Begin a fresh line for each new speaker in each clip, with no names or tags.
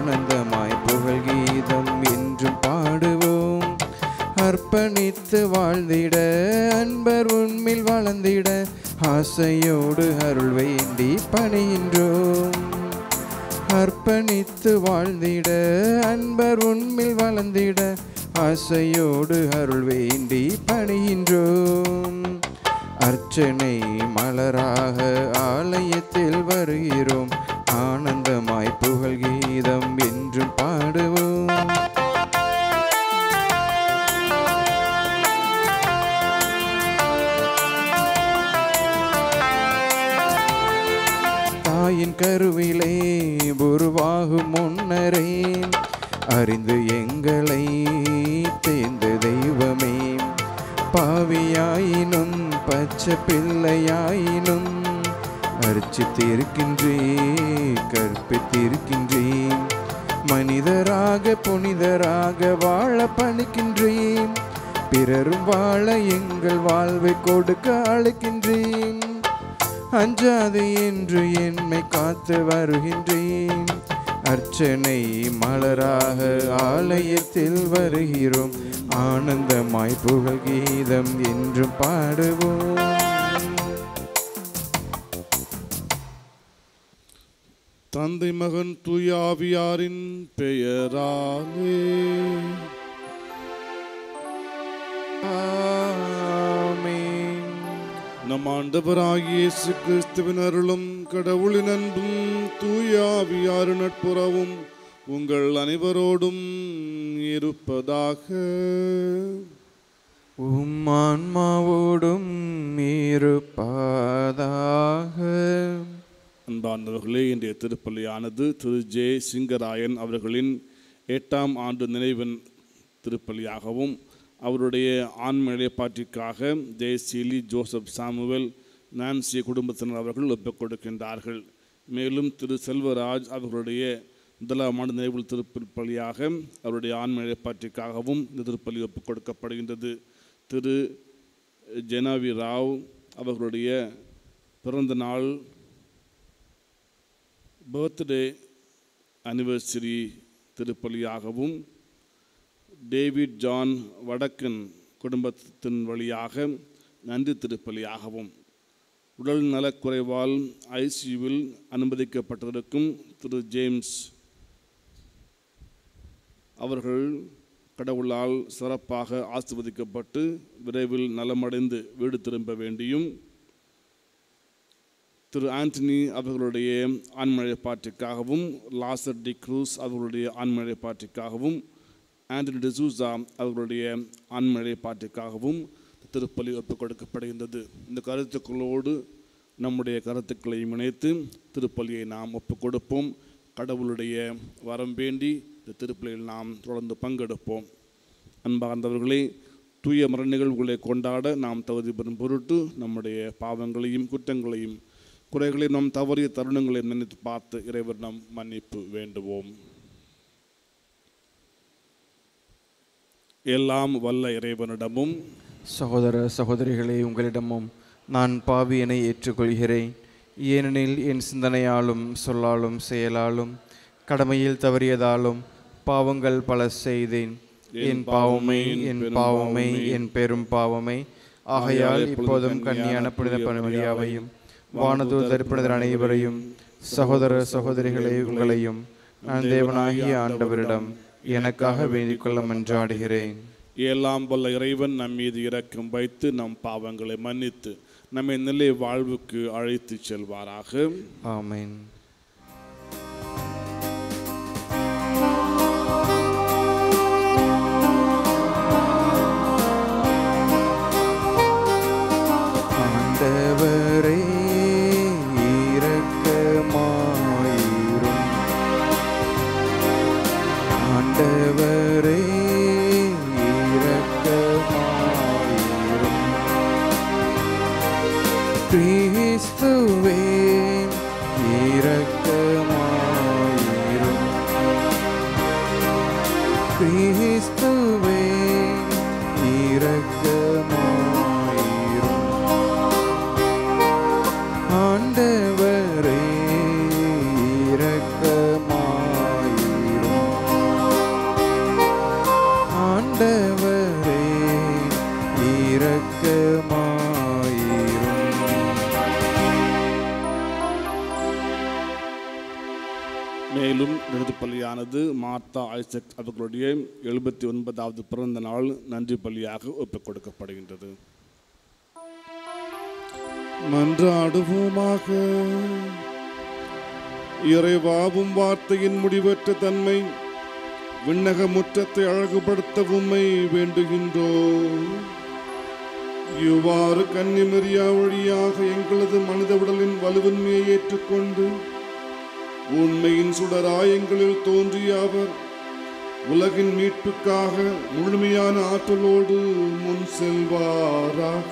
ஆனந்தமாய் புகழ் கீதம் என்றும் பாடுவோம் அர்ப்பணித்து வாழ்ந்திட அன்பர் உண்மையில் வளர்ந்திட ஆசையோடு அருள் வேண்டி பணிகின்றோம் அர்ப்பணித்து வாழ்ந்திட அன்பர் உண்மையில் வளர்ந்திட ஆசையோடு அருள் வேண்டி பணிகின்றோம் அர்ச்சனை மலராக ஆலயத்தில் வருகிறோம் ஆனந்தமாய் புகழ் கீதம் என்றும் பாடுவோம் தாயின் கருவிலே உருவாகும் முன்னரே அறிந்து எங்களை தேர்ந்த தெய்வமே பாவியாயினும் பச்சை பிள்ளையாயினும் அர்ச்சித்திருக்கின்றே கற்பித்திருக்கின்றேன் மனிதராக புனிதராக வாழ பணிக்கின்றேன் பிறரும் வாழ எங்கள் வாழ்வை கொடுக்க அழைக்கின்றேன் அஞ்சாது என்று என்னை காத்து வருகின்றேன் அர்ச்சனை மலராக ஆலயத்தில் வருகிறோம் ஆனந்தமாய் புகழ் கீதம் என்றும் பாடுவோம்
தந்தை மகன் தூயாவியாரின் பெயராலே
ஆமென்.
நம் ஆண்டவராகிய இயேசு கிறிஸ்துவின் அருளும் கடவுளின் அன்பும் தூயாவியாரின் நட்புறவும் உங்கள் அனைவரோடும் இருப்பதாக
உம் ஆன்மாவோடும் இருப்பதாக
அன்பார்ந்தவர்களே இன்றைய திருப்பலியானது திரு ஜே சிங்கராயன் அவர்களின் எட்டாம் ஆண்டு நினைவின் திருப்பலியாகவும் அவருடைய ஆன்ம இழைப்பாட்டிற்காக J Seeli Joseph Samuel Nancy குடும்பத்தினர் அவர்கள் ஒப்புக் கொடுக்கின்றார்கள் மேலும் திரு செல்வராஜ் அவர்களுடைய முதலாம் ஆண்டு நினைவு திருப்பலியாக அவருடைய ஆன்ம இழைப்பாட்டிற்காகவும் இந்த திருப்பலி ஒப்புக் கொடுக்கப்படுகின்றது திரு ஜெனாவி ராவ் அவர்களுடைய பிறந்த நாள் பர்த்டே அனிவர்சரி திருப்பலியாகவும் டேவிட் ஜான் வடக்கன் குடும்பத்தின் வழியாக நன்றி திருப்பலியாகவும் உடல் நலக்குறைவால் ஐசியூவில் அனுமதிக்கப்பட்டிருக்கும் திரு ஜேம்ஸ் அவர்கள் கடவுளால் சிறப்பாக ஆசிர்வதிக்கப்பட்டு விரைவில் நலமடைந்து வீடு திரும்ப வேண்டியும் திரு ஆண்டனி அவர்களுடைய ஆண்மழை பாட்டிற்காகவும் லாசர் டி க்ரூஸ் அவர்களுடைய ஆண்மழை பாட்டிற்காகவும் ஆண்டனி டிசூசா அவர்களுடைய ஆண்மழை பாட்டிற்காகவும் திருப்பலி ஒப்புக் கொடுக்கப்படுகின்றது இந்த கருத்துக்களோடு நம்முடைய கருத்துக்களை இணைத்து திருப்பலியை நாம் ஒப்புக் கொடுப்போம் கடவுளுடைய வரம் வேண்டி இந்த திருப்பலியில் நாம் தொடர்ந்து பங்கெடுப்போம் அன்பார்ந்தவர்களே தூய மர நிகழ்வுகளை கொண்டாட நாம் தகுதி பெறும் பொருட்டு நம்முடைய பாவங்களையும் குற்றங்களையும் குறைகளை நாம் தவறிய தருணங்களை நினைத்து பார்த்து இறைவரிடம் மன்னிப்பு வேண்டுவோம் எல்லாம் வல்ல இறைவனிடமும்
சகோதர சகோதரிகளே உங்களிடமும் நான் பாவியனை ஏற்றுக்கொள்கிறேன் ஏனெனில் என் சிந்தனையாலும் சொல்லாலும் செயலாலும் கடமையில் தவறியதாலும் பாவங்கள் பல செய்தேன் என் பாவமே என் பாவமே என் பெரும் பாவமே ஆகையால் இப்போதும் கன்னியான புனித பணிமணியாவையும் வானதூதர் புனிதர் அனைவரையும் சகோதர சகோதரிகளே உங்களையும் நான் தேவனாகிய ஆண்டவரிடம் எனக்காக வேண்டிக் கொள்ள மன்றாடுகிறேன்
எல்லாம் வல்ல இறைவன் நம் மீது இரக்கம் வைத்து நம் பாவங்களை மன்னித்து நம்மை நிலை வாழ்வுக்கு அழைத்து செல்வாராக
ஆமென் ஆண்டவரே இரக்கமாயிரும் ஆண்டவரே இரக்கமாயிரும் கிறிஸ்துவே இரக்கமாயிரும் கிறிஸ்துவே இரக்கமாயிரும் ஆண்டவரே இரக்கமாயிரும்
திருப்பலியானது மார்த்தா ஐசக் அவர்களுடைய எழுபத்தி ஒன்பதாவது பிறந்த நாள் நன்றி பலியாக ஒப்புக் கொடுக்கப்படுகின்றது மன்றாடுவோமாக இறைவாவும் வார்த்தையின் முடிவற்ற தன்மை விண்ணக முற்றத்தை அழகுபடுத்த உம்மை வேண்டுகின்றோம் இவ்வாறு கன்னிமரியா வழியாக எங்களது மனித உடலின் வலுவின்மையை ஏற்றுக்கொண்டு உண்மையின் சுடராய் எங்களில் தோன்றிய அவர் உலகின் மீட்புக்காக முழுமையான ஆற்றலோடு முன் செல்வாராக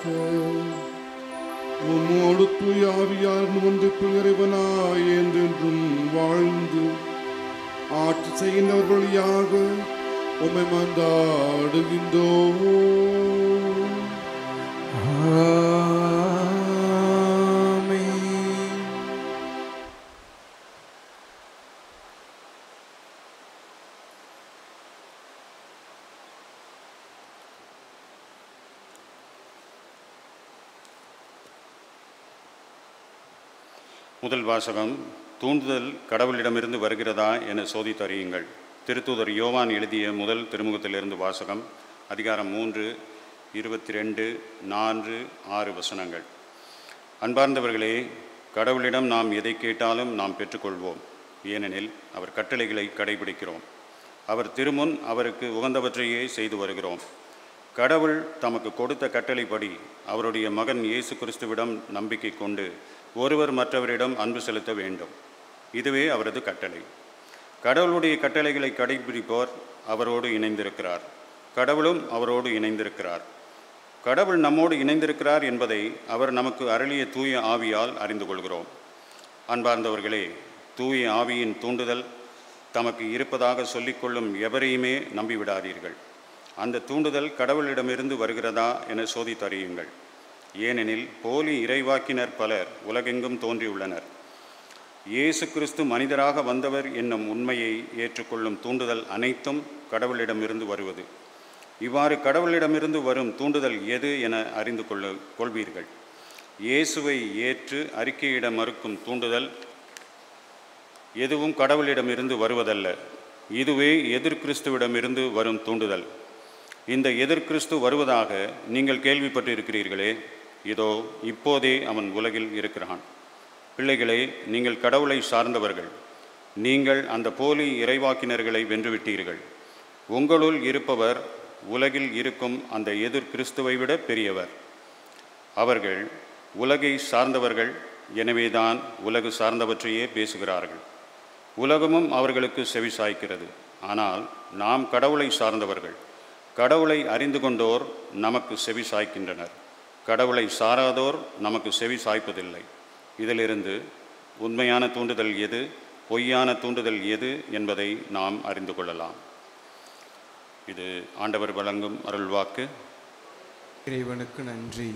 உம்மோடு தூய ஆவியார் ஒன்றுக்கு இறைவனாய் என்றென்றும் வாழ்ந்து ஆட்சி செய்கின்றவர் வழியாக உம்மை மன்றாடுகின்றோம்
ஆமென்
முதல் வாசகம் தூண்டுதல் கடவுளிடமிருந்து வருகிறதா என சோதித்து அறியுங்கள் திருத்தூதர் யோவான் எழுதிய முதல் திருமுகத்திலிருந்து வாசகம் அதிகாரம் மூன்று இருபத்தி ரெண்டு நான்கு ஆறு வசனங்கள் அன்பார்ந்தவர்களே கடவுளிடம் நாம் எதை கேட்டாலும் நாம் பெற்றுக்கொள்வோம் ஏனெனில் அவர் கட்டளைகளை கடைபிடிக்கிறோம் அவர் திருமுன் அவருக்கு உகந்தவற்றையே செய்து வருகிறோம் கடவுள் தமக்கு கொடுத்த கட்டளைப்படி அவருடைய மகன் இயேசு கிறிஸ்துவிடம் நம்பிக்கை கொண்டு ஒருவர் மற்றவரிடம் அன்பு செலுத்த வேண்டும் இதுவே அவரது கட்டளை கடவுளுடைய கட்டளைகளை கடைபிடிப்போர் அவரோடு இணைந்திருக்கிறார் கடவுளும் அவரோடு இணைந்திருக்கிறார் கடவுள் நம்மோடு இணைந்திருக்கிறார் என்பதை அவர் நமக்கு அருளிய தூய ஆவியால் அறிந்து கொள்கிறோம் அன்பார்ந்தவர்களே தூய ஆவியின் தூண்டுதல் தமக்கு இருப்பதாக சொல்லிக்கொள்ளும் எவரையுமே நம்பிவிடாதீர்கள் அந்த தூண்டுதல் கடவுளிடமிருந்து வருகிறதா என சோதித்தறியுங்கள் ஏனெனில் போலி இறைவாக்கினர் பலர் உலகெங்கும் தோன்றியுள்ளனர் இயேசு கிறிஸ்து மனிதராக வந்தவர் என்னும் உண்மையை ஏற்றுக்கொள்ளும் தூண்டுதல் அனைத்தும் கடவுளிடமிருந்து வருவது இவ்வாறு கடவுளிடமிருந்து வரும் தூண்டுதல் எது என அறிந்து கொள்ள கொள்வீர்கள் இயேசுவை ஏற்று அறிக்கையிட மறுக்கும் தூண்டுதல் எதுவும் கடவுளிடமிருந்து வருவதல்ல இதுவே எதிர் கிறிஸ்துவிடமிருந்து வரும் தூண்டுதல் இந்த எதிர் கிறிஸ்து வருவதாக நீங்கள் கேள்விப்பட்டிருக்கிறீர்களே இதோ இப்போதே அவன் உலகில் இருக்கிறான் பிள்ளைகளே நீங்கள் கடவுளை சார்ந்தவர்கள் நீங்கள் அந்த போலி இறைவாக்கினர்களை வென்றுவிட்டீர்கள் உங்களுள் இருப்பவர் உலகில் இருக்கும் அந்த எதிர் கிறிஸ்துவை விட பெரியவர் அவர்கள் உலகை சார்ந்தவர்கள் எனவேதான் உலகு சார்ந்தவற்றையே பேசுகிறார்கள் உலகமும் அவர்களுக்கு செவி சாய்க்கிறது ஆனால் நாம் கடவுளை சார்ந்தவர்கள் கடவுளை அறிந்து கொண்டோர் நமக்கு செவி சாய்க்கின்றனர் கடவுளை சாராதோர் நமக்கு செவி சாய்ப்பதில்லை இதிலிருந்து உண்மையான தூண்டுதல் எது பொய்யான தூண்டுதல் எது என்பதை நாம் அறிந்து கொள்ளலாம் இது ஆண்டவர் வழங்கும் அருள்வாக்கு
இறைவனுக்கு நன்றி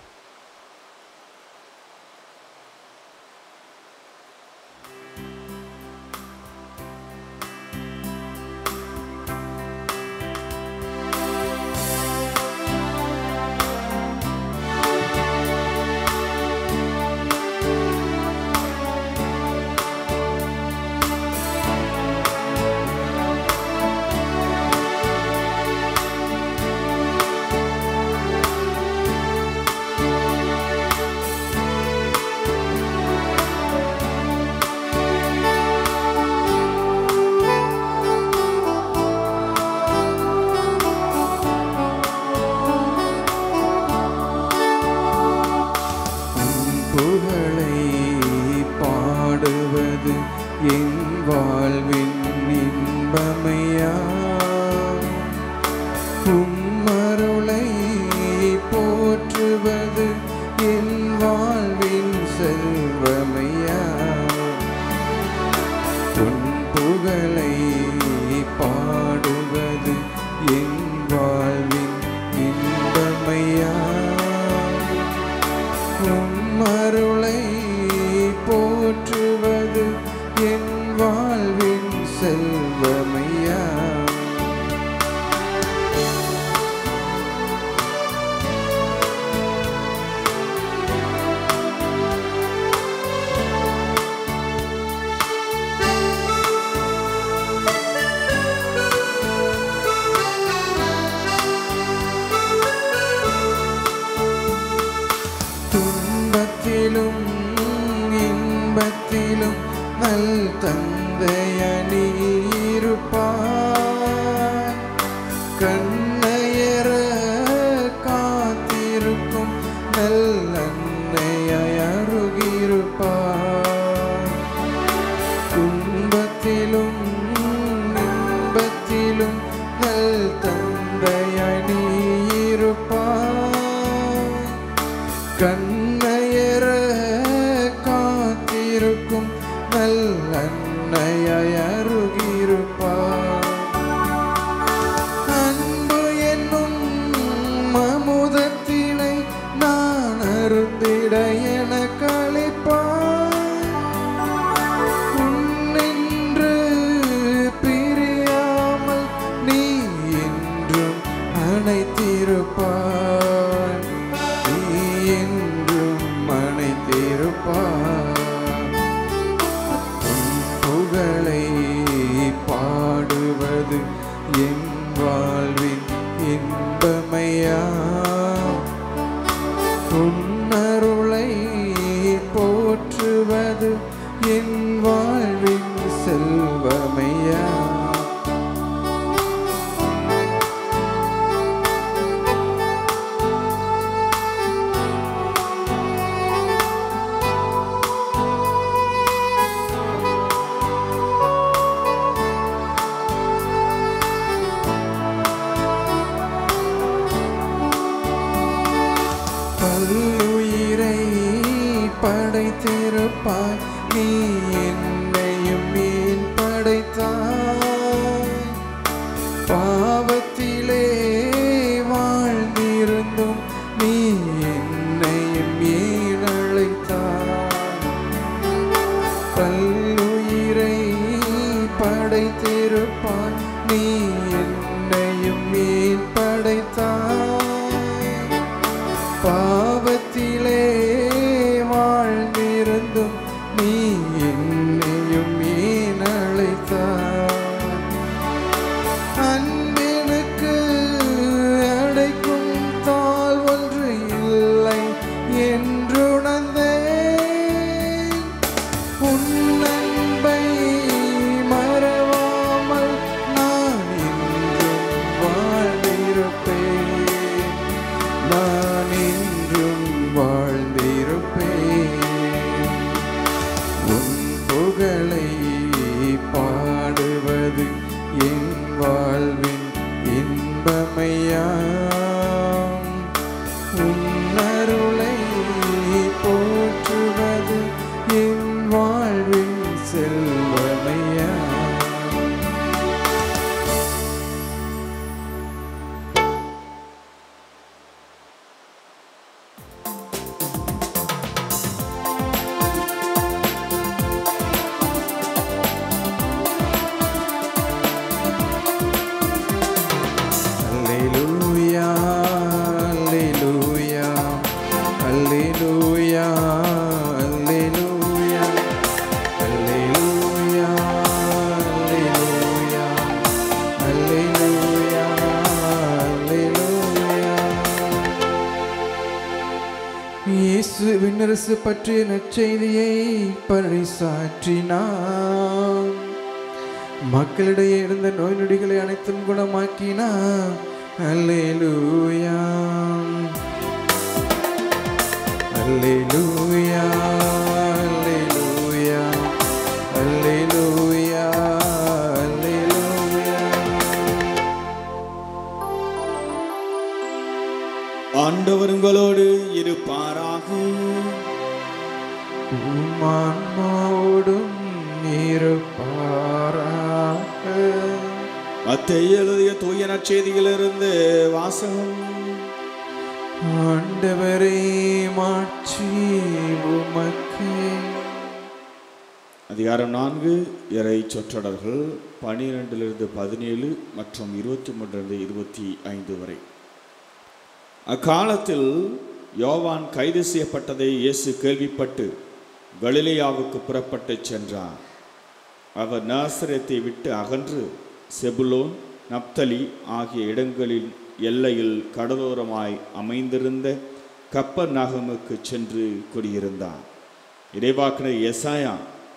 உன் புகழை பாடுவது என் வாழ்வின் இன்பமையா உம்மருளை போற்றுவது என் வாழ்வின் செல்வமையா உன் புகழை பாடுவது என் வாழ்வின் இன்பமையா உம்மருளை போற்றுவது என் வாழ்வின் செல்வமையா தந்தைய நீருப்பாய் கண்ணையர காத்திருக்கும் நல்லன்னையாய் அருகிருப்பாய் துன்பத்திலும் இன்பத்திலும் நல் தந்தையாய் நீருப்பாய் கண்ணையர காத்திருக்கும் நல்லன்னையாய் அருகிருப்பாய் அன்பு என்னும் அமுதத்தினை நான் அருந்திட என கழிப்பாய் உன்னின்று பிரியாமல் நீ என்றும் அணைத்திருப்பாய் நீ என்றும் அணைத்திருப்பாய் உன் புகழை பாடுவது என் வாழ்வின் இன்பமையா உன்னருளை போற்றுவது என் வாழ்வின் செல்வமையா பல்லுயிரை படைத்திருப்பாய் நீ என்னையும் ஏன் படைத்தாய் பாவத்திலே வாழ்ந்திருந்தும் நீ என்னையும் ஏன் அழைத்தாய் பல்லுயிரை படைத்திருப்பாய் நீ என்னையும் ஏன் படைத்தாய் பாவத்திலே வாழ்ந்திருந்தும் நீ என்னையும் ஏன் அழைத்தாய் அன்பினுக்கு அடைக்கும் தாள் ஒன்று இல்லை என்றுணர்ந்தேன் உன் அன்பை மறவாமல் நான் என்றும் வாழ்ந்திருப்பேன் நான் என்றும் வாழ்ந்திருப்பேன் உன் புகழை பாடுவது என் வாழ்வின் இன்பமையாம் உன் அருளை போற்றுவது என் வாழ்வின் செல்வமையாம் Alleluia, alleluia, alleluia, alleluia, alleluia, alleluia, alleluia, alleluia. இயேசு விண்ணரசு பற்றிய நற்செய்தியை பறைசாற்றினார் மக்களிடையே இருந்த நோய் நொடிகளை அனைத்தும் குணமாக்கினார் அல்லேலூயா அல்லேலூயா அல்லேலூயா அல்லேலூயா அல்லேலூயா
ஆண்டவர் உங்களோடு இருப்பாராக
உமான்மாவோடும் இருப்பாராக
மத்திய எழுதிய தூய நற்செய்தியிலிருந்து வாசகம்
ஆண்டவரே மாட்சி உமக்கே
அதிகாரம் நான்கு இறை சொற்றொடர்கள் பனிரெண்டிலிருந்து பதினேழு மற்றும் இருபத்தி மூன்றிலிருந்து இருபத்தி ஐந்து வரை அக்காலத்தில் யோவான் கைது செய்யப்பட்டதை இயேசு கேள்விப்பட்டு கலிலேயாவுக்கு புறப்பட்டுச் சென்றார் அவர் நாசரத்தை விட்டு அகன்று செபுலோன் நப்தலி ஆகிய இடங்களில் எல்லையில் கடலோரமாய் அமைந்திருந்த கப்பர் நகமுக்கு சென்று குடியிருந்தார் இறைவாக்கினர் எசாயா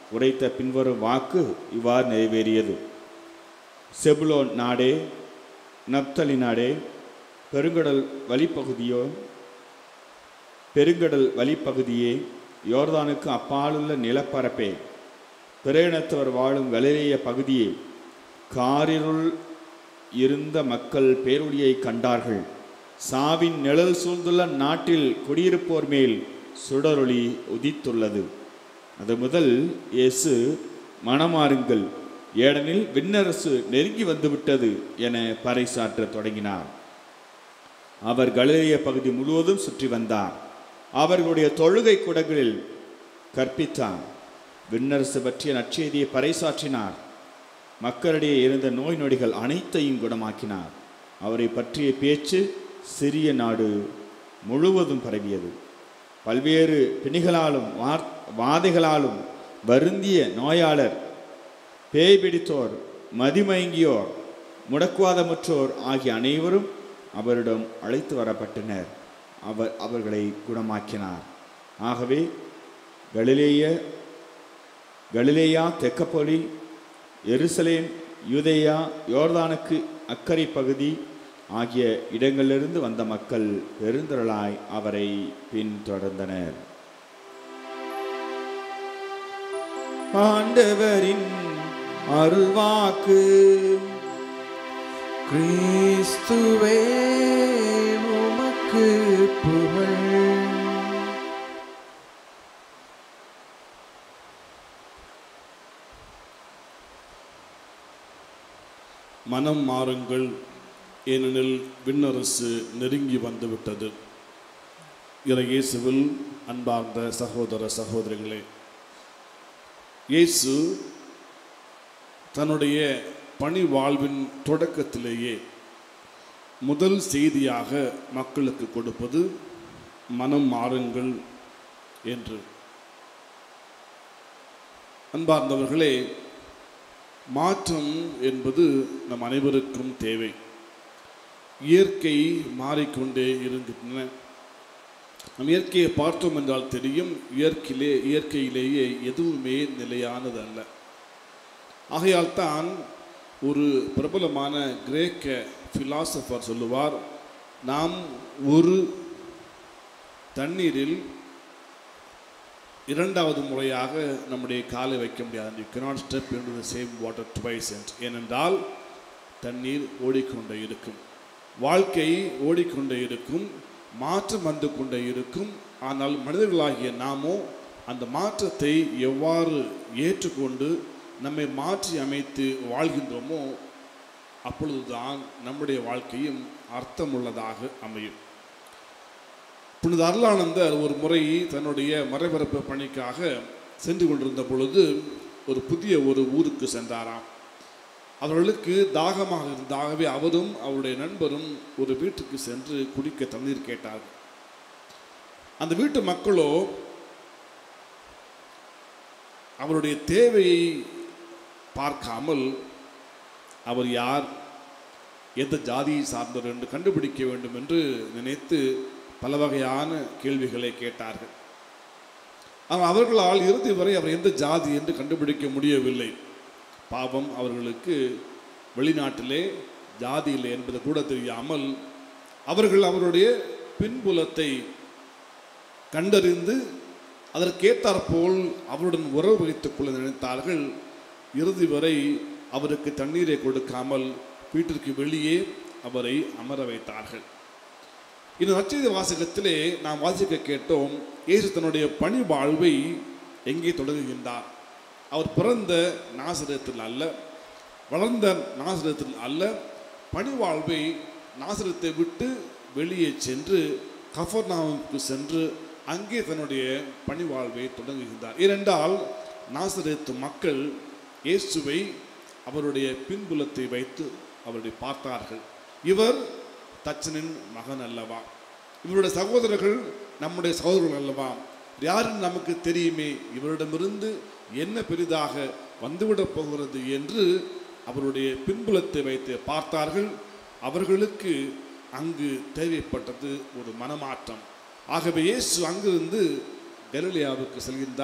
உரைத்த பின்வரும் வாக்கு இவ்வாறு நிறைவேறியது செபுலோன் நாடே நப்தலி நாடே பெருங்கடல் வழிப்பகுதியோ பெருங்கடல் வழிப்பகுதியே யோர்தானுக்கு அப்பாலுள்ள நிலப்பரப்பே பிறையினத்தவர் வாழும் கலிலேய பகுதியே காரிருள் இருந்த மக்கள் பேரொளியை கண்டார்கள் சாவின் நிழல் சூழ்ந்துள்ள நாட்டில் குடியிருப்போர் மேல் சுடரொளி உதித்துள்ளது அது முதல் இயேசு மனமாறுங்கள் ஏனெனில் விண்ணரசு நெருங்கி வந்துவிட்டது என பறைசாற்றத் தொடங்கினார் அவர் கலிலேய பகுதி முழுவதும் சுற்றி வந்தார் அவர்களுடைய தொழுகை குடங்களில் கற்பித்தார் விண்ணரசு பற்றிய நற்செய்தியை பறைசாற்றினார் மக்களிடையே இருந்த நோய் நொடிகள் அனைத்தையும் குணமாக்கினார் அவரை பற்றிய பேச்சு சிறிய நாடு முழுவதும் பரவியது பல்வேறு பிணிகளாலும் வார் வாதைகளாலும் வருந்திய நோயாளர் பேய் பிடித்தோர் மதிமயங்கியோர் முடக்குவாதமுற்றோர் ஆகிய அனைவரும் அவரிடம் அழைத்து வரப்பட்டனர் அவர் அவர்களை குணமாக்கினார் ஆகவே கலிலேய கலிலேயா தெக்கப்பொலி எருசலேம் யூதேயா யோர்தானுக்கு அக்கறை பகுதி ஆகிய இடங்களிலிருந்து வந்த மக்கள் பெருந்திரளாய் அவரை பின்தொடர்ந்தனர் ஆண்டவரின் அருள்வாக்கு
கிறிஸ்துவே உமக்கு புகழ்
மனம் மாறுங்கள் ஏனெனில் விண்ணரசு நெருங்கி வந்துவிட்டது இறை இயேசுவில் அன்பார்ந்த சகோதர சகோதரிகளே இயேசு தன்னுடைய பணி வாழ்வின் தொடக்கத்திலேயே முதல் செய்தியாக மக்களுக்கு கொடுப்பது மனம் மாறுங்கள் என்று அன்பார்ந்தவர்களே மாற்றம் என்பது நம் அனைவருக்கும் தேவை இயற்கை மாறிக்கொண்டே இருக்கின்றன நம் இயற்கையை பார்த்தோம் என்றால் தெரியும் இயற்கையிலே இயற்கையிலேயே எதுவுமே நிலையானது அல்ல ஆகையால் தான் ஒரு பிரபலமான கிரேக்க பிலாசபர் சொல்லுவார் நாம் ஒரு தண்ணீரில் இரண்டாவது முறையாக நம்முடைய காலை வைக்க முடியாது you cannot step into the same water twice and ஏனென்றால் தண்ணீர் ஓடிக்கொண்டே இருக்கும் வாழ்க்கை ஓடிக்கொண்டே இருக்கும் மாற்றம் வந்து கொண்டே இருக்கும் ஆனால் மனிதர்களாகிய நாமோ அந்த மாற்றத்தை எவ்வாறு ஏற்றுக்கொண்டு நம்மை மாற்றி அமைத்து வாழ்கின்றோமோ அப்பொழுதுதான் நம்முடைய வாழ்க்கையும் அர்த்தமுள்ளதாக அமையும் புனித அருளானந்தர் ஒரு முறை தன்னுடைய மறைபரப்பு பணிக்காக சென்று கொண்டிருந்த பொழுது ஒரு புதிய ஒரு ஊருக்கு சென்றாராம் அவர்களுக்கு தாகமாக இருந்தாகவே அவரும் அவருடைய நண்பரும் ஒரு வீட்டுக்கு சென்று குடிக்க தண்ணீர் கேட்டார்கள் அந்த வீட்டு மக்களோ அவருடைய தேவையை பார்க்காமல் அவர் யார் எந்த ஜாதியை சார்ந்தவர் என்று கண்டுபிடிக்க வேண்டும் என்று நினைத்து பல வகையான கேள்விகளை கேட்டார்கள் ஆனால் அவர்களால் இறுதி வரை அவர் எந்த ஜாதி என்று கண்டுபிடிக்க முடியவில்லை பாவம் அவர்களுக்கு வெளிநாட்டிலே ஜாதி இல்லை என்பது கூட தெரியாமல் அவர்கள் அவருடைய பின்புலத்தை கண்டறிந்து அதற்கேத்தாற்போல் அவருடன் உறவு வைத்துக் கொள்ள நினைத்தார்கள் இறுதி வரை அவருக்கு தண்ணீரை கொடுக்காமல் வீட்டிற்கு வெளியே அவரை அமர வைத்தார்கள் இந்த நற்செய்தி வாசகத்திலே நாம் வாசிக்க கேட்டோம் இயேசு தன்னுடைய பணி வாழ்வை எங்கே தொடங்குகின்றார் அவர் பிறந்த நாசிரத்தில் அல்ல வளர்ந்த நாசிரத்தில் அல்ல பணி வாழ்வை நாசிரத்தை விட்டு வெளியே சென்று கஃபர்நாவுக்கு சென்று அங்கே தன்னுடைய பணி வாழ்வை தொடங்குகின்றார் ஏனென்றால் நாசிரத்து மக்கள் இயேசுவை அவருடைய பின்புலத்தை வைத்து அவருடைய பார்த்தார்கள் இவர் தச்சனின் மகன் அல்லவா இவருடைய சகோதரர்கள் நம்முடைய சகோதரர்கள் அல்லவா யாருன்னு நமக்கு தெரியுமே இவரிடமிருந்து என்ன பெரிதாக வந்துவிடப் போகிறது என்று அவருடைய பின்புலத்தை வைத்து பார்த்தார்கள் அவர்களுக்கு அங்கு தேவைப்பட்டது ஒரு மனமாற்றம் ஆகவே இயேசு அங்கிருந்து கலிலியாவுக்கு செல்கின்றார்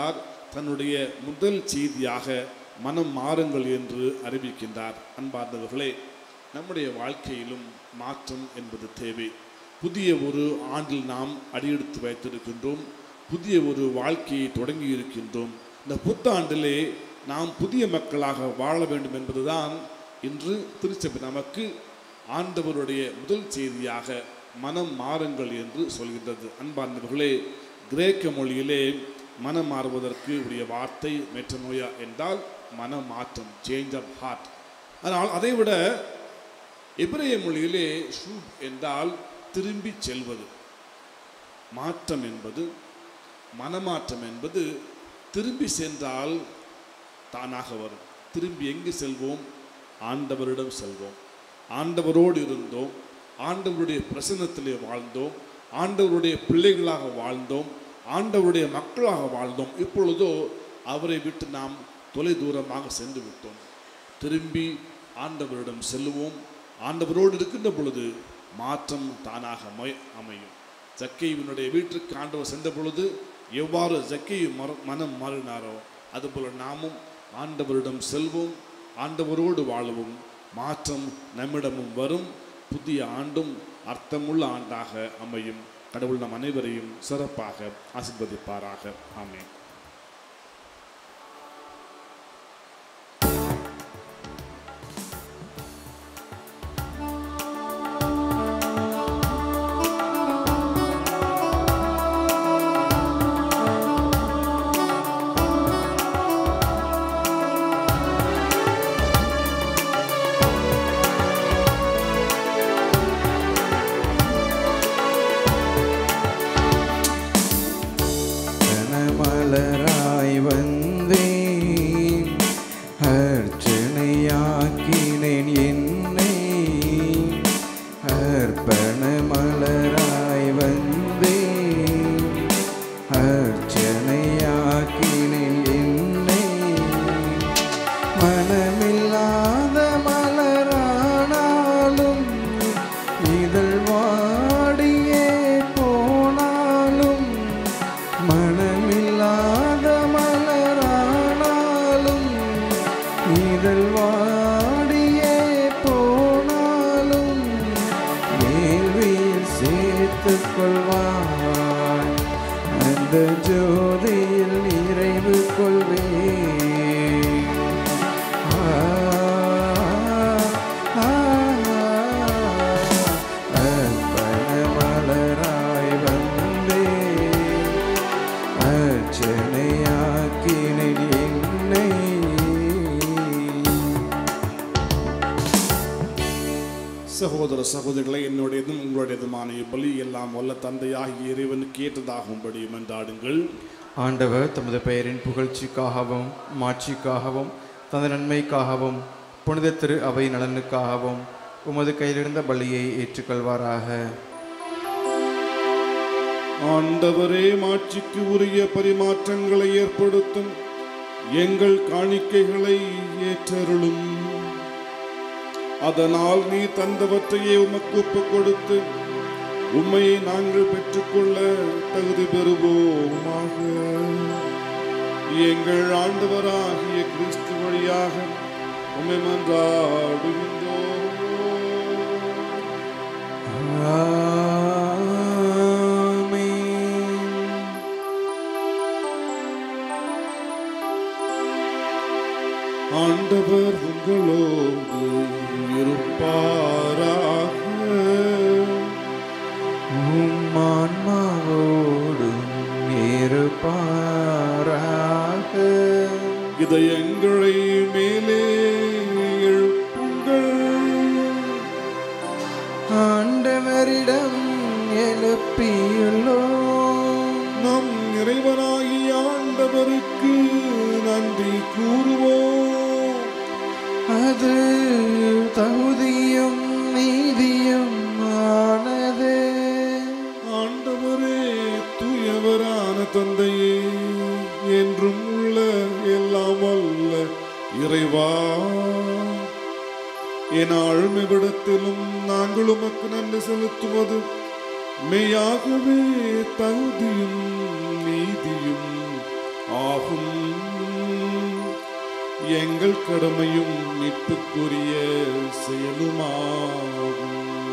தன்னுடைய முதல் செய்தியாக மனம் மாறுங்கள் என்று அறிவிக்கின்றார் அன்பார்ந்தவர்களே நம்முடைய வாழ்க்கையிலும் மாற்றம் என்பது தேவை புதிய ஒரு ஆண்டில் நாம் அடியெடுத்து வைத்திருக்கின்றோம் புதிய ஒரு வாழ்க்கையை தொடங்கி இருக்கின்றோம் இந்த புத்தாண்டிலே நாம் புதிய மக்களாக வாழ வேண்டும் என்பதுதான் இன்று திருச்சபை நமக்கு ஆண்டவருடைய முதல் செய்தியாக மனம் மாறுங்கள் என்று சொல்கின்றது அன்பார்ந்தவர்களே கிரேக்க மொழியிலே மனம் மாறுவதற்கு உரிய வார்த்தை மெட்டனோயா என்றால் மனம் மாற்றம் சேஞ்ச் ஆஃப் ஹார்ட் ஆனால் அதைவிட எபிரேய மொழியிலே ஷூப் என்றால் திரும்பி செல்வது மாற்றம் என்பது மனமாற்றம் என்பது திரும்பி சென்றால் தானாக வரும் திரும்பி எங்கு செல்வோம் ஆண்டவரிடம் செல்வோம் ஆண்டவரோடு இருந்தோம் ஆண்டவருடைய பிரசன்னத்திலே வாழ்ந்தோம் ஆண்டவருடைய பிள்ளைகளாக வாழ்ந்தோம் ஆண்டவருடைய மக்களாக வாழ்ந்தோம் இப்பொழுதோ அவரை விட்டு நாம் தொலை தூரமாக சென்று விட்டோம் திரும்பி ஆண்டவரிடம் செல்லுவோம் ஆண்டவரோடு இருக்கின்ற பொழுது மாற்றம் தானாக அமை- அமையும் ஜக்கையினுடைய வீட்டிற்கு ஆண்டவர் சென்ற பொழுது எவ்வாறு ஜக்கை மர மனம் மாறினாரோ அதுபோல நாமும் ஆண்டவரிடம் செல்வோம் ஆண்டவரோடு வாழவும் மாற்றம் நம்மிடமும் வரும் புதிய ஆண்டும் அர்த்தமுள்ள ஆண்டாக அமையும் கடவுள் நம் அனைவரையும் சிறப்பாக ஆசீர்வதிப்பாராக ஆமென்
கனமலராய் வந்தேன் அர்ச்சனையாக்கினேன் என்னை அர்ப்பண மலராய் வந்தேன் அர்ச்சனையாக்கினேன் என்னை மனமில்லாத மலரானாலும் இதழ் வாடியே போனாலும் மனமில்லாத மலரானாலும் இதழ் வாடியே போனாலும் வேள்வியில் சேர்த்துக் கொள்வான் அந்த ஜோதியில் நிறைவு கொள்வேன் ஆ, ஆ, அர்ப்பண மலராய் வந்தேன் அர்ச்சனையாக்கினேன் என்னை
சகோதர சகோதரிகளை என்னுடையதும் உங்களுடையதுமான இப்பலி எல்லாம் வல்ல தந்தையாகிய இறைவனுக்கு ஏற்றதாகும்படி மன்றாடுங்கள்
ஆண்டவர் தமது பெயரின் புகழ்ச்சிக்காகவும் மாட்சிக்காகவும் தமது நன்மைக்காகவும் புனித திரு அவை நலனுக்காகவும் உமது கையிலிருந்த பலியை ஏற்றுக்கொள்வாராக
ஆண்டவரே மாட்சிக்கு உரிய பரிமாற்றங்களை ஏற்படுத்தும் எங்கள் காணிக்கைகளை ஏற்றருளும் அதனால் நீ தந்தவற்றையே உமக்கு ஒப்புக் கொடுத்து உம்மையை நாங்கள் பெற்றுக்கொள்ள தகுதி பெறுவோமாக எங்கள் ஆண்டவராகிய கிறிஸ்து வழியாக உம்மை மன்றாடுகின்றோம்
ஆமென்.
ஆண்டவர் உங்களோடு இருப்பாராக
உம் ஆன்மாவோடும் இருப்பாராக
இதயங்களை மேலே எழுப்புங்கள்
ஆண்டவரிடம் எழுப்பியுள்ளோம்
நம் இறைவனாகிய ஆண்டவருக்கு நன்றி கூறுவோம்
அது தகுதியும் நீதியும் ஆனது
ஆண்டவரே தூயவரான தந்தையே என்றும் உள்ள எல்லாம் வல்ல இறைவா என் ஆழ்மைவிடத்திலும் நாங்கள் உமக்கு நன்றி செலுத்துவது மெய்யாகவே தகுதியும் நீதியும் ஆகும் எங்கள் கடமையும் மீட்புக்குரிய செயலுமாகும்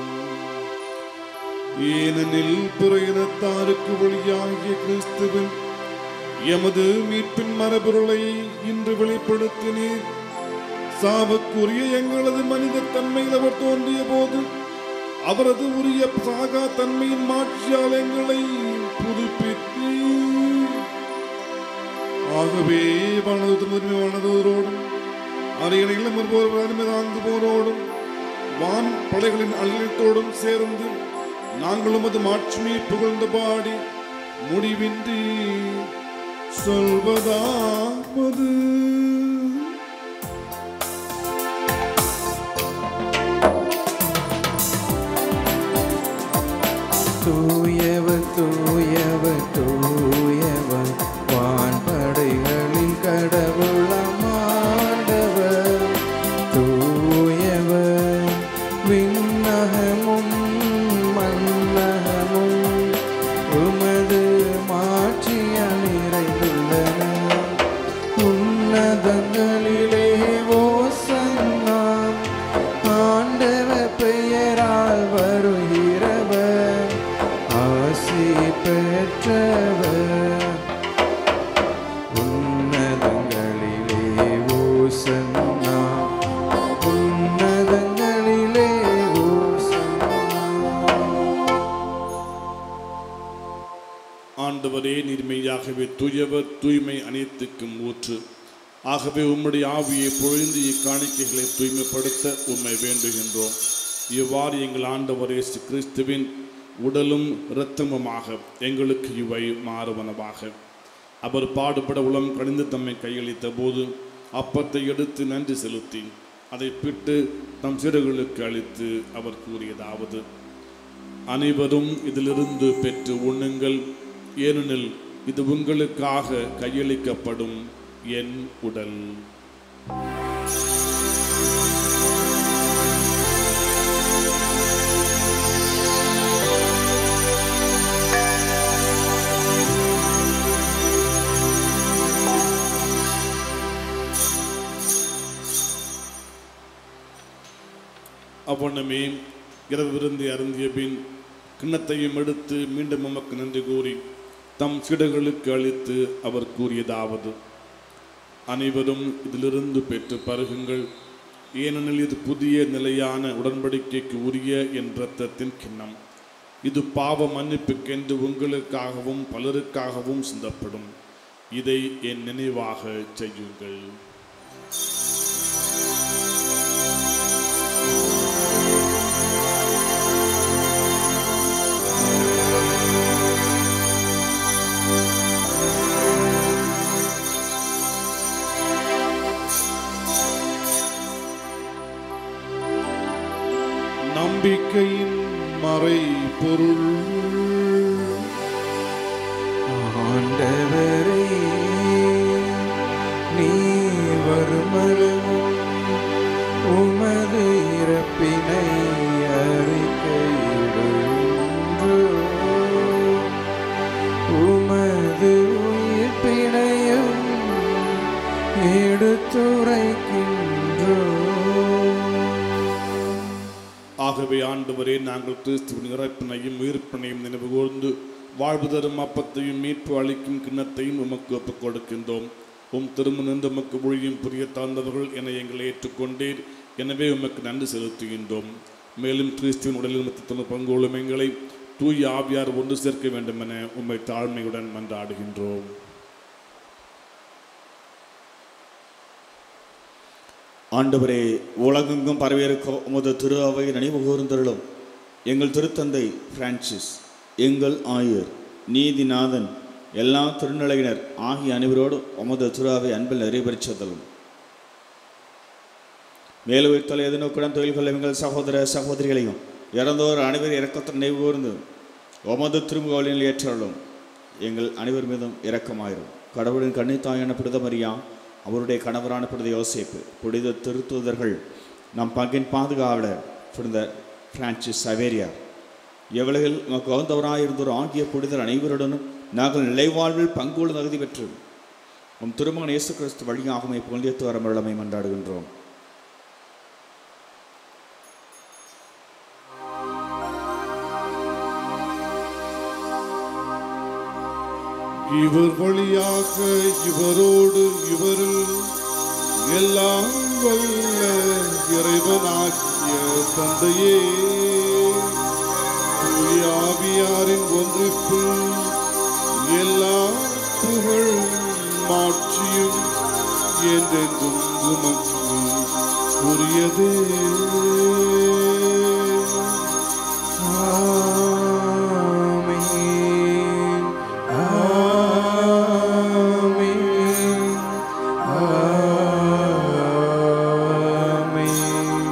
ஏனெனில் பிற இனத்தாருக்கு வழியாகிய கிறிஸ்துவின் எமது மீட்பின் மரபொருளை இன்று வெளிப்படுத்தினீர் சாவுக்குரிய எங்களது மனித தன்மையில் அவர் தோன்றிய போது அவரது உரிய சாகா தன்மையின் மாட்சியால் எங்களை புதுப்பித்தீர் ஆகவே வனதுதரோடும் அறைகளில் வருவோர் அருமை தாங்குவோரோடும் வான் படைகளின் அள்ளத்தோடும் சேர்ந்து நாங்கள் உமது மாட்சிமையை புகழ்ந்து பாடி முடிவின்றி சொல்வதாவது
தூயவர் தூயவர் தூயவர் வான்படைகளின் கடவுளமாண்டவர் தூயவர் விண்ணகமும் மன்னகமும் உமது மாட்சியால் நிறைந்துள்ளன உன்னதங்களிலே ஓசன்னா ஆண்டவர் பெயரால் வருகிறவர் ஆசி பெற்றவர் உன்னதங்களிலே ஓசன்னா உன்னதங்களிலே ஓசன்னா
ஆண்டவரே நீர்மையாகவே தூயவர் தூய்மை அனைத்துக்கும் ஊற்று ஆகவே உம்முடைய ஆவியை பொழிந்து இக்காணிக்கைகளை தூய்மைப்படுத்த உம்மை வேண்டுகின்றோம் இவ்வாறு எங்கள் ஆண்டவர் இயேசு கிறிஸ்துவின் உடலும் இரத்தமுமாக எங்களுக்கு இவை மாறுவனவாக அவர் பாடுபட உளம் கணிந்து தம்மை கையளித்த போது அப்பத்தை எடுத்து நன்றி செலுத்தி அதை பிட்டு தம் சிறுகளுக்கு அளித்து அவர் கூறியதாவது அனைவரும் இதிலிருந்து பெற்று உண்ணுங்கள் ஏனெனில் இது உங்களுக்காக கையளிக்கப்படும் என் உடல் அவ்வண்ணமே இரவு விருந்தை அருந்திய பின் கிண்ணத்தையும் எடுத்து மீண்டும் உமக்கு நன்றி கூறி தம் சிடர்களுக்கு அளித்து அவர் கூறியதாவது அனைவரும் இதிலிருந்து பெற்று பருகுங்கள் ஏனெனில் இது புதிய நிலையான உடன்படிக்கைக்கு உரிய என் இரத்தத்தின் கிண்ணம் இது பாவ மன்னிப்புக்கென்று உங்களுக்காகவும் பலருக்காகவும் சிந்தப்படும் இதை என் நினைவாக செய்யுங்கள் நம்பிக்கையின் மறை பொருள்
ஆண்டவரே நீ வருமளவும் உமது இறப்பினை அறிக்கையிடுகின்றோ உமது உயிர்ப்பினையும் எடுத்துரைக்கின்றோ
ஆகவே ஆண்டவரே நாங்கள் கிறிஸ்துவின் இறப்பினையும் உயிர்ப்பினையும் நினைவு கூர்ந்து வாழ்வு தரும் அப்பத்தையும் மீட்பு அளிக்கும் கிண்ணத்தையும் உமக்கு ஒப்புக் கொடுக்கின்றோம் உம் திருமணந்து உமக்கு ஒழியும் புரிய தாழ்ந்தவர்கள் என எங்களை ஏற்றுக்கொண்டீர் எனவே உமக்கு நன்றி செலுத்துகின்றோம் மேலும் கிறிஸ்துவின் உடலில் மொத்தத்தில் பங்கோளும் எங்களை தூய் ஆவியார் ஒன்று சேர்க்க வேண்டும் என உம்மை தாழ்மையுடன் மன்றாடுகின்றோம்
ஆண்டவரே உலகெங்கும் பரவியிருக்க உமது திரு அவை நினைவு கூர்ந்தருளும் எங்கள் திருத்தந்தை பிரான்சிஸ் எங்கள் ஆயர் நீதிநாதன் எல்லா திருநிலையினர் ஆகிய அனைவரோடு உமது திரு அவை அன்பில் நிறைவேற்றதலும் மேலுயிர்த்தலை எதிர்நோக்குடன் தொழில் கொள்ளும் எங்கள் சகோதர சகோதரிகளையும் இறந்தோர் அனைவர் இறக்கத்தை நினைவு கூர்ந்து உமது திருமுகவலில் ஏற்றலும் எங்கள் அனைவர் மீதும் இரக்கமாயிரும் கடவுளின் கண்ணித்தாயான புனித மரியா அவருடைய கணவரான புனித யோசேப்பு புனித திருத்தூதர்கள் நம் பங்கின் பாதுகாவலர் புனித பிரான்சிஸ் சவேரியார் எவ்வளவில் நமக்கு வந்தவராயிருந்தோர் ஆகிய புனிதர் அனைவருடனும் நாங்கள் நிலைவாழ்வில் பங்கோடு தகுதி பெற்று உம் திருமகன் இயேசு கிறிஸ்து வழியாகவே புகழ்ந்தேத்து வர வல்லமை மன்றாடுகின்றோம்
இவர் வழியாக இவரோடு இவரில் எல்லாம் வல்ல இறைவனாகிய தந்தையே தூய ஆவியாரின் ஒன்றிப்பில் எல்லா புகழ் மாட்சியும் என்றென்றும் உமக்கு உரியதே
ஆமென் ஆமென் ஆமென்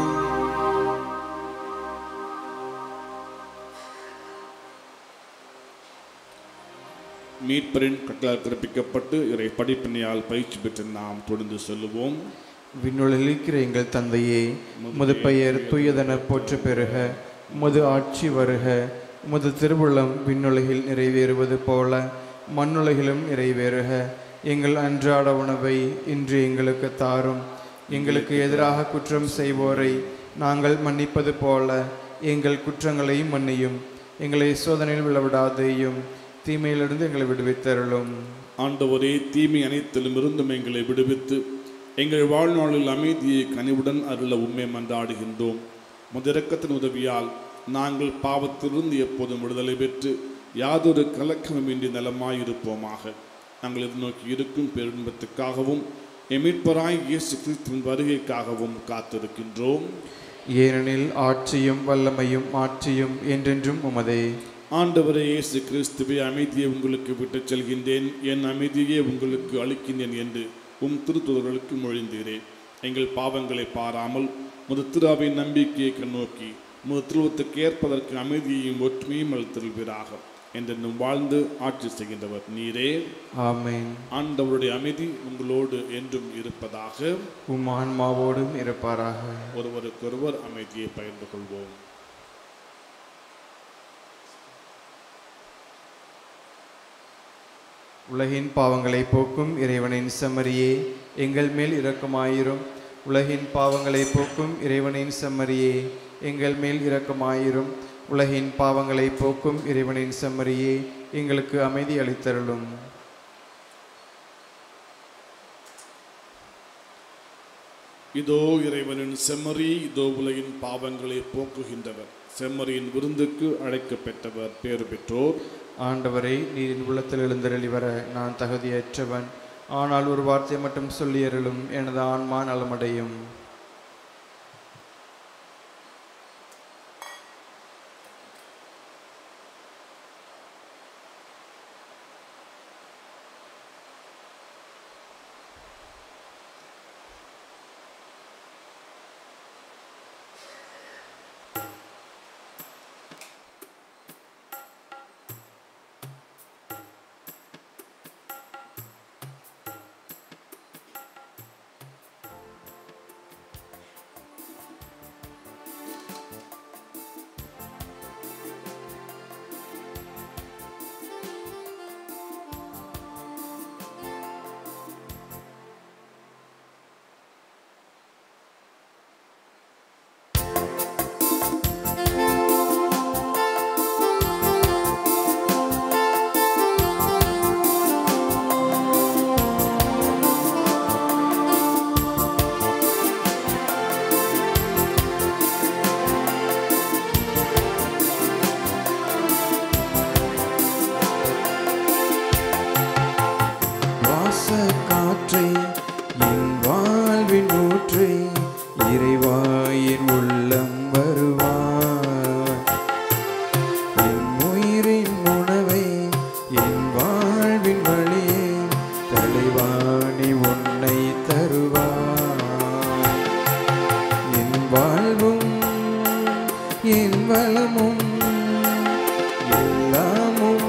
மீட்பரின் கட்டளால் பிறப்பிக்கப்பட்டு இறை படிப்பினையால் பயிற்சி பெற்று நாம் தொடர்ந்து செல்லுவோம்
விண்ணுலகில் இருக்கிற எங்கள் தந்தையே உமது பெயர் தூயதென போற்று பெறுக உமது ஆட்சி வருக உமது திருவுள்ளம் விண்ணுலகில் நிறைவேறுவது போல மண்ணுலகிலும் நிறைவேறுக எங்கள் அன்றாட உணவை இன்று எங்களுக்கு தாரும் எங்களுக்கு எதிராக குற்றம் செய்வோரை நாங்கள் மன்னிப்பது போல எங்கள் குற்றங்களை மன்னியும் எங்களை சோதனையில் விழவிடாதேயும் தீமையிலிருந்து எங்களை விடுவித்தருளும்
ஆண்டவரே தீமை அனைத்திலும் இருந்தும் எங்களை விடுவித்து எங்கள் வாழ்நாளில் அமைதியை கனிவுடன் அருள உண்மை மன்றாடுகின்றோம் முதிரக்கத்தின் உதவியால் நாங்கள் பாவத்திலிருந்து எப்போதும் விடுதலை பெற்று யாதொரு கலக்கமுமின்றி நலமாயிருப்போமாக நாங்கள் எதிர்நோக்கி இருக்கும் பேரின்பத்துக்காகவும் எமிட்பராய் இயேசு கிறிஸ்துவின் வருகைக்காகவும் காத்திருக்கின்றோம்
ஏனெனில் ஆட்சியும் வல்லமையும் ஆட்சியும் என்றென்றும் உமதே
ஆண்டவரே இயேசு கிறிஸ்துவை அமைதியை உங்களுக்கு விட்டுச் செல்கின்றேன் என் அமைதியை உங்களுக்கு அளிக்கின்றேன் என்று உம் திருத்துதர்களுக்கு மொழிந்தீரே எங்கள் பாவங்களை பாராமல் முது திருவின் நம்பிக்கையை கண்ணோக்கி முது திருவத்துக்கு ஏற்பதற்கு அமைதியையும் ஒற்றுமையும் அளித்திருவீராக என்றென்னும் வாழ்ந்து ஆட்சி செய்கின்றவர் நீரே
ஆமென்
ஆண்டவருடைய அமைதி உங்களோடு என்றும் இருப்பதாக
உம் ஆன்மாவோடும் இருப்பாராக
ஒருவருக்கொருவர் அமைதியை பகிர்ந்து கொள்வோம்
உலகின் பாவங்களை போக்கும் இறைவனின் செம்மறியே எங்கள் மேல் இரக்கமாயிரும் உலகின் பாவங்களை போக்கும் இறைவனின் செம்மறியே எங்கள் மேல் இரக்கமாயிரும் உலகின் பாவங்களை போக்கும் இறைவனின் செம்மறியே எங்களுக்கு அமைதி அளித்தருளும்
இதோ இறைவனின் செம்மறி இதோ உலகின் பாவங்களை போக்குகின்றவர் செம்மறியின் விருந்துக்கு அழைக்கப்பெற்றவர் பேறு பெற்றோர்
ஆண்டவரை நீரின் உள்ளத்தில் எழுந்தருளி வர நான் தகுதியற்றவன் ஆனால் ஒரு வார்த்தை மட்டும் சொல்லியருளும் எனது ஆன்மா நலமடையும்
வாச காற்றே என் வாழ்வின் ஊற்றே இறைவாயின் உள்ளம் வருவாய் என் உயிரின் உணவை என் வாழ்வின் வழியே தலைவாணி உன்னை தருவாய் என் வாழ்வும் என் வளமும் எல்லாமும்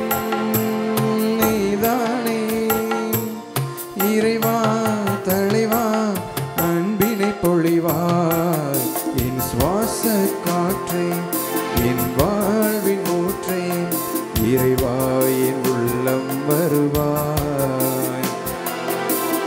நீதானே இறைவா தலைவா அன்பினை பொழிவாய் என் சுவாச காற்றே என் வாழ்வின் ஊற்றே இறைவா என் உள்ளம் வருவாய்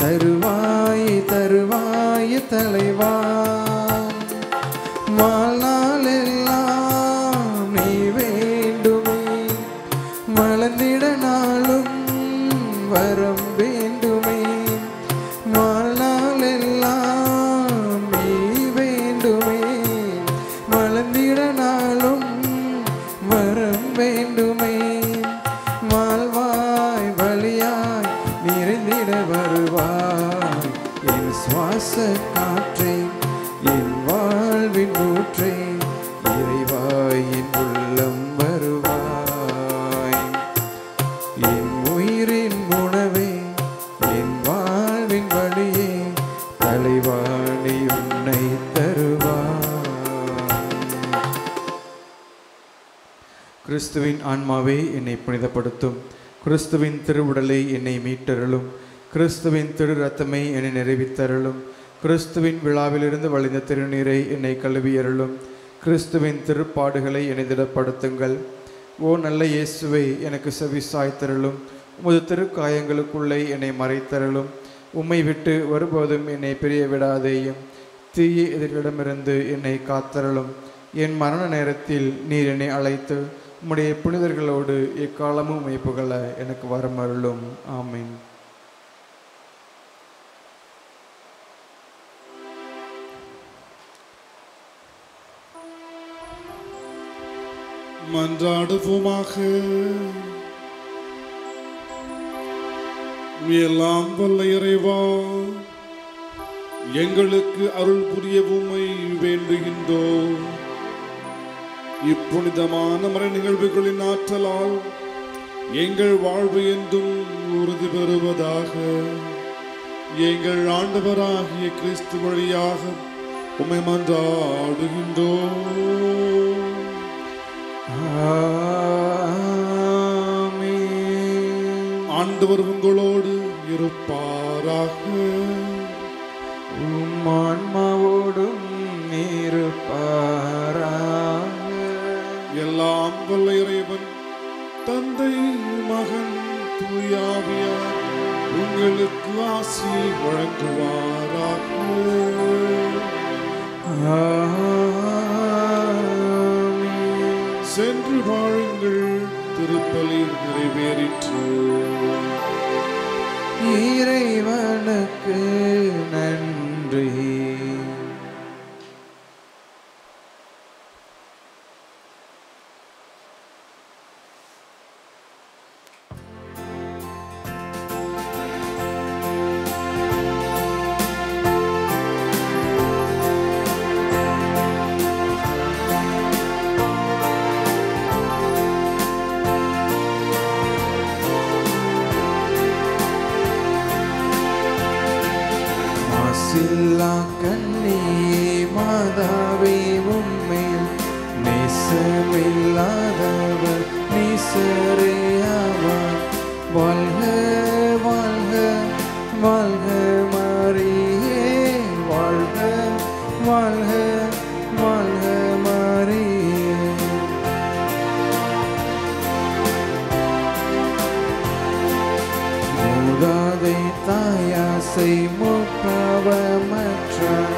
தருவாய் தருவாய் தலைவா வாழ்நாள் எல்லாம் நீ வேண்டுமே மலர்ந்திட நாளும் வரம் வேண்டுமே வாழ்நாள் எல்லாம் நீ வேண்டுமே மலர்ந்திட நாளும் வரம் வேண்டுமே வாழ்வாய் வழியாய் நிறைந்திட வருவாய் என் சுவாச காற்றே என் வாழ்வின் ஊற்றே இறைவாய் என் உள்ளம் வருவாய் என் உயிரின் உணவே என் வாழ்வின் வழியே தலைவாணி உன்னை தருவாய் கிறிஸ்துவின் ஆன்மாவே என்னை புனிதப்படுத்தும் கிறிஸ்துவின் திருவுடலை என்னை மீட்டருளும் கிறிஸ்துவின் திரு ரத்தமை என்னை நிறைவித்தருளும் கிறிஸ்துவின் விழாவிலிருந்து வழிந்த திருநீரை என்னை கழுவியருளும் கிறிஸ்துவின் திருப்பாடுகளை என்னை திடப்படுத்துங்கள் ஓ நல்ல இயேசுவை எனக்கு செவி சாய்த்தருளும் உமது திருக்காயங்களுக்குள்ளே என்னை மறைத்தருளும் உம்மை விட்டு ஒருபோதும் என்னை பிரிய விடாதேயும் தீய எதிரிடமிருந்து என்னை காத்தருளும் என் மரண நேரத்தில் நீர் என்னை அழைத்து உம்முடைய புனிதர்களோடு எக்காலமும் உம்மை புகழ எனக்கு வரமருளும் ஆமென்
மன்றாடுவோமாக எல்லாம் வல்ல இறைவா எங்களுக்கு அருள் புரிய உம்மை வேண்டுகின்றோம் இப்புனிதமான மறை நிகழ்வுகளின் ஆற்றலால் எங்கள் வாழ்வு என்றும் உறுதி பெறுவதாக எங்கள் ஆண்டவராகிய கிறிஸ்து வழியாக உம்மை மன்றாடுகின்றோம்
ஆமென்.
ஆண்டவர் உங்களோடு இருப்பாராக
உம் ஆன்மாவோடும் இருப்பாராக
எல்லாம் வல்ல இறைவன் தந்தை மகன் தூயாவியார் உங்களுக்கு ஆசி வழங்குவாராக
ஆமென்.
சென்று வாழுங்கள் திருப்பலி நிறைவேறிற்று
இறைவனுக்கு நன்றி மாசில்லா கண்ணே மாதாவே உம்மேல் நேசமில்லாதவர் நேசரேயாவார் வாழ்க வாழ்க வாழ்க மாறியே வாழ்க வாழ்க வாழ்க மாறியே மூதாதை தாயாசை முப்பவமற்றார்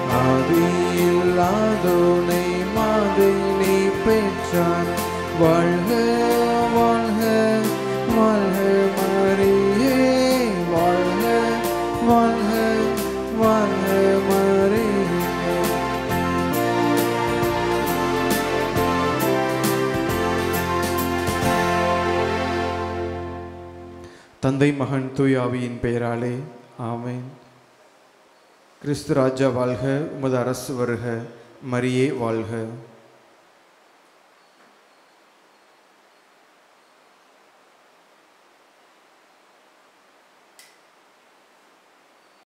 ஆதியில்லாதோனை மாதை நீ பெற்றார் வாழ்க வாழ்க வாழ்க மாறியே வாழ்க வாழ்க வாழ்க மாறியே தந்தை மகன் தூய் ஆவியின் பெயராலே ஆமென் கிறிஸ்து ராஜா வாழ்க உமது அரசு வருக மரியே வாழ்க